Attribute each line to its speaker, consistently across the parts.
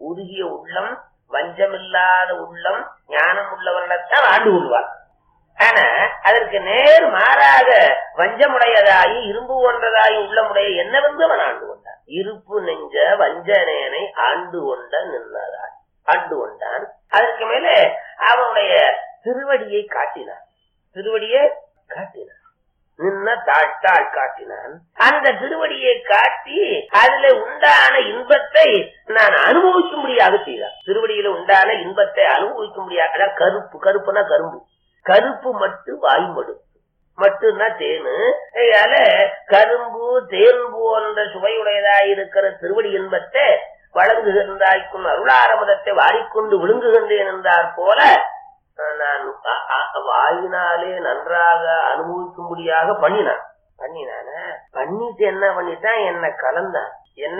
Speaker 1: உருகிய உள்ளம் வஞ்சமில்லாத உள்ளம் ஞானம் உள்ளவர்களைத்தான் ஆண்டு கொள்வார் ஆனா அதற்கு நேர் மாறாக வஞ்சமுடையதாயி இரும்பு போன்றதாயி உள்ளமுடைய என்ன வந்து அவன் ஆண்டு கொண்டான் இருப்பு நெஞ்ச வஞ்சனேனை ஆண்டு கொண்ட நின்றதாய் ஆண்டு கொண்டான் அதற்கு மேலே அவனுடைய திருவடியை காட்டினான் திருவடியை காட்டினான் நின்ன தாழ்த்தாள் காட்டினான் அந்த திருவடியை காட்டி அதுல உண்டான இன்பத்தை நான் அனுபவிக்கும்படியாக செய்தான் திருவடியில உண்டான இன்பத்தை அனுபவிக்கும்படியாக அதான் கருப்பு கருப்புனா கரும்பு கருப்பு மட்டும் வாய்மடு மட்டும்னா தேனு அதனால கரும்பு தேன் போன்ற சுவையுடையதாய் இருக்கிற திருவடி இன்பத்தை வழங்குகின்றாய்க்கும் அருளாரமதத்தை வாரிக்கொண்டு விழுங்குகின்றேன் என்றார் போல நான் அ- அ- வாயினாலே நன்றாக அனுபவிக்கும்படியாக பண்ணினான் பண்ணினான பண்ணிட்டு என்ன பண்ணிட்டான் என்ன கலந்தான் என்ன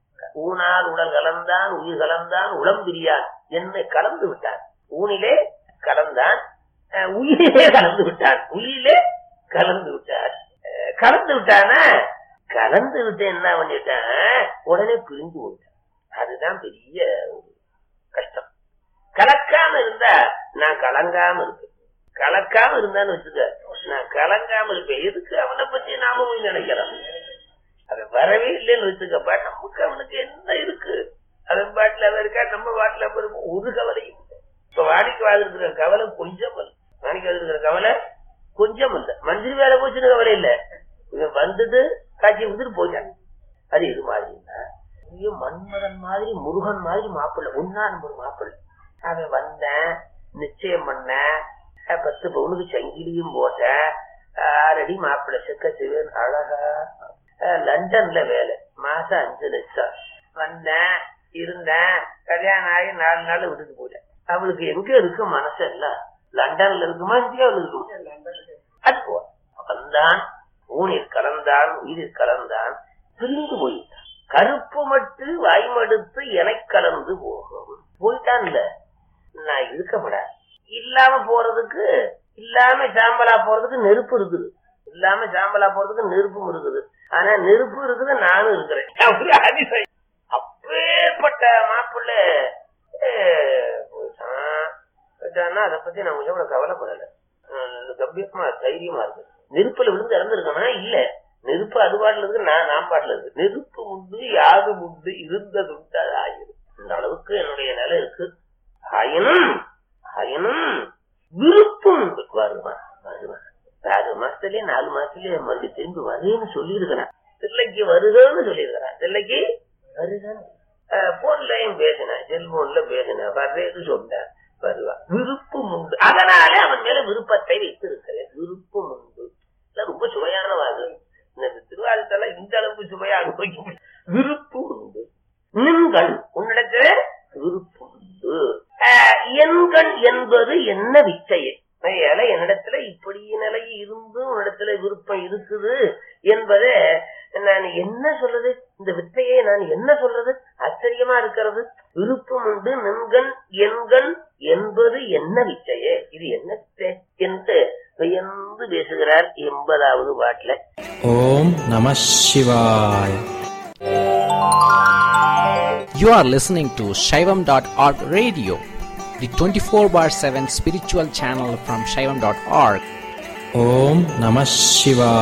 Speaker 1: ஊனால் உடல் கலந்தான் உயிர் கலந்தான் உளம் பிரியான் என்னை கலந்து விட்டான் ஊனிலே கலந்தான் அஹ், உயிரிலே கலந்து விட்டான் உயிரிலே கலந்து விட்டான் அஹ், கலந்து விட்டானா கலந்து விட்டு என்ன பண்ணிட்டான் உடனே பிரிஞ்சு போயிட்டான் அதுதான் பெரிய ஒரு கஷ்டம் கலக்காம இருந்தா நான் கலங்காம இருப்பேன் கலக்காம இருந்தான்னு வச்சுக்க நான் கலங்காம இருப்பேன் எதுக்கு அவனை பத்தி நாம போய் நினைக்கிறோம் அது வரவே இல்லைன்னு வச்சுக்கப்பா நமக்கு அவனுக்கு என்ன இருக்கு அவன் பாட்டுல அவன் இருக்கா நம்ம பாட்டுல அவன் இருக்கும் ஒரு கவலையும் இல்லை இப்ப வாடிக்கை இருக்கிற கவலை கொஞ்சம் இல்லை வாடிக்கை இருக்கிற கவலை கொஞ்சம் இல்லை மந்திரி வேலை போச்சுன்னு கவலை இல்ல இவன் வந்தது காட்சி கொடுத்துட்டு போயிட்டான் அது இது மாதிரின்னா ஐயோ மன்மதன் மாதிரி முருகன் மாதிரி மாப்பிள்ளை ஒன்னா நம்பர் மாப்பிள்ளை அவன் வந்தேன் நிச்சயம் பண்ணேன் அஹ் பத்து பவுனுக்கு சங்கிலியும் போட்டேன் ஆறடி மாப்பிள்ளை செக்க சிவன் அழகா அஹ் லண்டன்ல வேலை மாசம் அஞ்சு லட்சம் வந்தேன் இருந்தேன் கல்யாணம் ஆகி நாலு நாள் விட்டுட்டு போயிட்டேன் அவளுக்கு எங்க இருக்கு மனசு எல்லாம் லண்டன்ல இருக்குமா இந்தியாவில் இருக்குமா அது போ வந்தான் ஊனில் கலந்தான் உயிரில் கலந்தான் பிரிந்து போயிட்டான் கருப்பு மட்டு வாய்மடுத்து எனை கலந்து போகும் போயிட்டான்ல நான் இருக்கப்பட இல்லாம போறதுக்கு இல்லாம சாம்பலா போறதுக்கு நெருப்பு இருக்குது இல்லாம சாம்பலா போறதுக்கு நெருப்பும் இருக்குது ஆனா நெருப்பு இருக்குது நானும் இருக்கிறேன் அப்படி அதிசயம் அப்பேற்பட்ட மாப்பிள்ளை அஹ், போயிட்டான் போயிட்டான்னா அதை பத்தி நான் கொஞ்சம் கூட கவலைப்படல அஹ், கம்பீரமா தைரியமா இருக்கு நெருப்புல விழுந்து இறந்துருக்கனா இல்ல நெருப்பு அது பாட்டுல இருக்கு நான் நான் பாட்டுல இருக்கு நெருப்பு உண்டு யாது உண்டு இருந்ததுண்டு அது ஆயிரும் இந்த அளவுக்கு என்னுடைய நிலை இருக்கு ஆயினும் ஆயினும் விருப்பம் உண்டு வருவான் வருவான் ஆறு மாசத்துலயே நாலு மாசத்துலயே மறுபடியும் திரும்பி வருன்னு சொல்லியிருக்கிறான் தில்லைக்கு வருகன்னு சொல்லியிருக்கிறான் தில்லைக்கு வருகன்னு போன்லயும் பேசினேன் செல்போன்ல பேசினேன் வர்றேன்னு சொன்னேன் வருவான் விருப்பம் உண்டு அதனாலே அவன் மேல விருப்பத்தை வைத்திருக்கிறேன் விருப்பம் உண்டு இதெல்லாம் ரொம்ப சுவையான வாது இந்த திருவாரூத்தெல்லாம் இந்த அளவுக்கு சுவையா அனுபவிக்க முடியும் விருப்பம் உண்டு நின்கள் உன்னிடத்துல விருப்பம் உண்டு ஆஹ், எண்கள் என்பது என்ன விச்சையே ஏல என்னிடத்துல இப்படி நிலை இருந்து உன்னிடத்துல விருப்பம் இருக்குது என்பதை நான் என்ன சொல்றது இந்த வித்தையை நான் என்ன சொல்றது ஆச்சரியமா இருக்கிறது விருப்பம் உண்டு நின்கண் எண்கண் என்பது என்ன வித்தையே இது என்ன வித்தை என்று வியந்து பேசுகிறார் எண்பதாவது பாட்டுல
Speaker 2: Om Namah Shivaya. You are listening to Shaivam.org radio, the 24 bar 7 spiritual channel from Shaivam.org. Om Namah Shivaya.